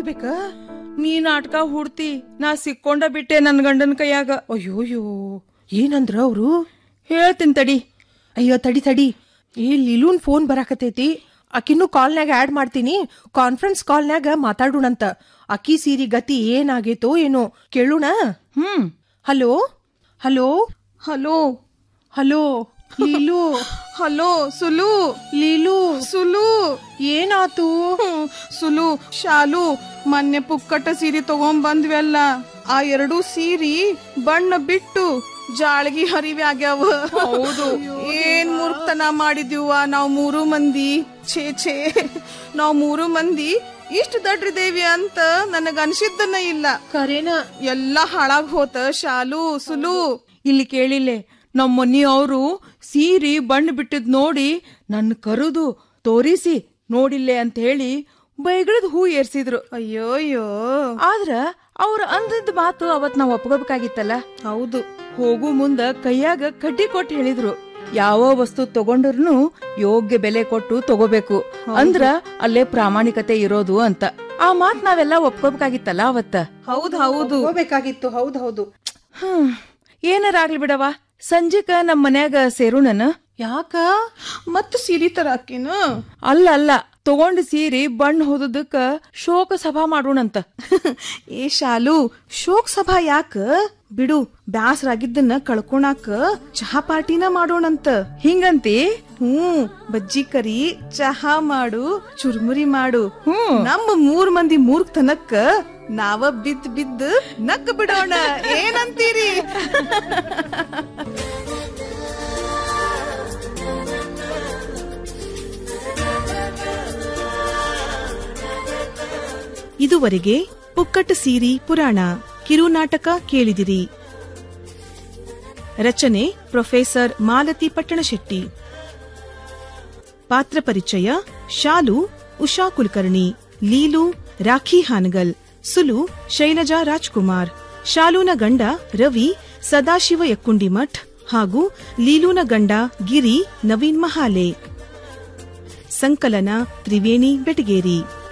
ನೋಡ್ಬೇಕ ನೀ ನಾಟಕ ಹೂಡ್ತಿ ನಾ ಸಿಕ್ಕೊಂಡ ಬಿಟ್ಟೆ ನನ್ ಗಂಡನ ಕೈಯಾಗ ಅಯ್ಯೋಯ್ಯೋ ಏನಂದ್ರ ಅವ್ರು ಹೇಳ್ತೀನಿ ತಡಿ ಅಯ್ಯೋ ತಡಿ ತಡಿ ಈ ಲಿಲೂನ್ ಫೋನ್ ಬರಾಕತೈತಿ ಅಕಿನ್ನು ಕಾಲ್ನ್ಯಾಗ ಆಡ್ ಮಾಡ್ತೀನಿ ಕಾನ್ಫರೆನ್ಸ್ ಕಾಲ್ನ್ಯಾಗ ಮಾತಾಡೋಣಂತ ಅಕ್ಕಿ ಸೀರಿ ಗತಿ ಏನಾಗೈತೋ ಏನೋ ಕೇಳೋಣ ಹ್ಮ್ hello hello hello hello Leelu hello Sulu Leelu Sulu ಏನಾತು ಹ್ಮ್, ಸುಲು ಶಾಲು ಮೊನ್ನೆ ಪುಕ್ಕಟ ಸೀರೆ ತಗೊಂಡ್ ಬಂದ್ವಲ್ಲ ಆ ಎರಡು ಸೀರಿ ಬಣ್ಣ ಬಿಟ್ಟು ಜಾಳಗಿ ಹರಿವಿ ಆಗ್ಯಾವ ಹೌದು ಏನ್ ಮೂರ್ಖತನ ಮಾಡಿದ್ಯುವ ನಾವ್ ಮೂರು ಮಂದಿ ಛೇ ಛೇ ನಾವ್ ಮೂರು ಮಂದಿ ಇಷ್ಟು ದಡ್ರಿದೇವಿ ಅಂತ ನನಗ ಅನ್ಸಿದ್ದನ್ನ ಇಲ್ಲ ಕರೇನ ಎಲ್ಲ ಹಾಳಾಗ್ ಹೋತ ಶಾಲು ಸುಲು ಇಲ್ಲಿ ಕೇಳಿಲ್ಲೆ ನಮ್ಮ ಮನಿ ಅವರು ಸೀರಿ ಬಣ್ಣ ಬಿಟ್ಟಿದ್ ನೋಡಿ ನನ್ನ ಕರುದು ತೋರಿಸಿ ನೋಡಿಲ್ಲೆ ಅಂತ ಹೇಳಿ ಬೈಗಳದ್ ಹೂ ಏರ್ಸಿದ್ರು ಅಯ್ಯೋ ಅಯ್ಯೋ ಆದ್ರ ಅವ್ರ ಅಂದದ್ ಮಾತು ಅವತ್ ನಾವ್ ಒಪ್ಕೋಬೇಕಾಗಿತ್ತಲ್ಲ ಹೌದು ಹೋಗು ಮುಂದ ಕೈಯಾಗ ಕಡ್ಡಿ ಕೊಟ್ಟು ಹೇಳಿದ್ರು ಯಾವ ವಸ್ತು ತಗೊಂಡ್ರು ಯೋಗ್ಯ ಬೆಲೆ ಕೊಟ್ಟು ತಗೋಬೇಕು ಅಂದ್ರ ಅಲ್ಲೇ ಪ್ರಾಮಾಣಿಕತೆ ಇರೋದು ಅಂತ ಆ ಮಾತ್ ನಾವೆಲ್ಲ ಒಪ್ಕೋಬೇಕಾಗಿತ್ತಲ್ಲ ಅವತ್ತ ಹೌದ್ ಹೌದು ಹೋಗ್ಬೇಕಾಗಿತ್ತು ಹೌದ್ ಹೌದು ಹ್ಮ್ ಏನಾರಾಗ್ಲಿ ಬಿಡವ ಸಂಜಿಕ ನಮ್ ಮನ್ಯಾಗ ಸೇರುಣನ ಯಾಕ ಮತ್ತ ಸೀರಿ ತರಾಕಿನ ಅಲ್ಲ ಅಲ್ಲ ತಗೊಂಡ್ ಸೀರಿ ಬಣ್ಣ ಹೋದದಕ್ಕ ಶೋಕ ಸಭಾ ಮಾಡೋಣಂತ ಏ ಶಾಲು ಶೋಕ್ ಸಭಾ ಯಾಕ ಬಿಡು ಬ್ಯಾಸರಾಗಿದ್ದನ್ನ ಕಳ್ಕೊಳಾಕ ಚಹಾ ಪಾರ್ಟಿನ ಮಾಡೋಣಂತ ಹಿಂಗಂತಿ ಹ್ಮ್ ಬಜ್ಜಿ ಕರಿ ಚಹಾ ಮಾಡು ಚುರ್ಮುರಿ ಮಾಡು ಹ್ಮ್ ನಮ್ಮ ಮೂರ್ ಮಂದಿ ಮೂರ್ಖತನಕ್ಕ ನಾವ ಬಿದ್ದ್ ಬಿದ್ದ್ ನಕ್ಕ ಬಿಡೋಣ ಏನಂತೀರಿ ಇದುವರೆಗೆ ಪುಕ್ಕಟ ಸೀರಿ ಪುರಾಣ ಕಿರುನಾಟಕ ಕೇಳಿದಿರಿ ರಚನೆ ಪ್ರೊಫೆಸರ್ ಮಾಲತಿ ಪಟ್ಟಣಶೆಟ್ಟಿ ಪಾತ್ರ ಪರಿಚಯ ಶಾಲು ಉಷಾ ಕುಲಕರ್ಣಿ ಲೀಲು ರಾಖಿ ಹಾನಗಲ್ ಸುಲು ಶೈಲಜಾ ರಾಜ್ಕುಮಾರ್ ಶಾಲೂನ ಗಂಡ ರವಿ ಸದಾಶಿವ ಯಕ್ಕುಂಡಿಮಠ್ ಹಾಗೂ ಲೀಲೂನ ಗಂಡ ಗಿರಿ ನವೀನ್ ಮಹಾಲೆ ಸಂಕಲನ ತ್ರಿವೇಣಿ ಬೆಟಗೇರಿ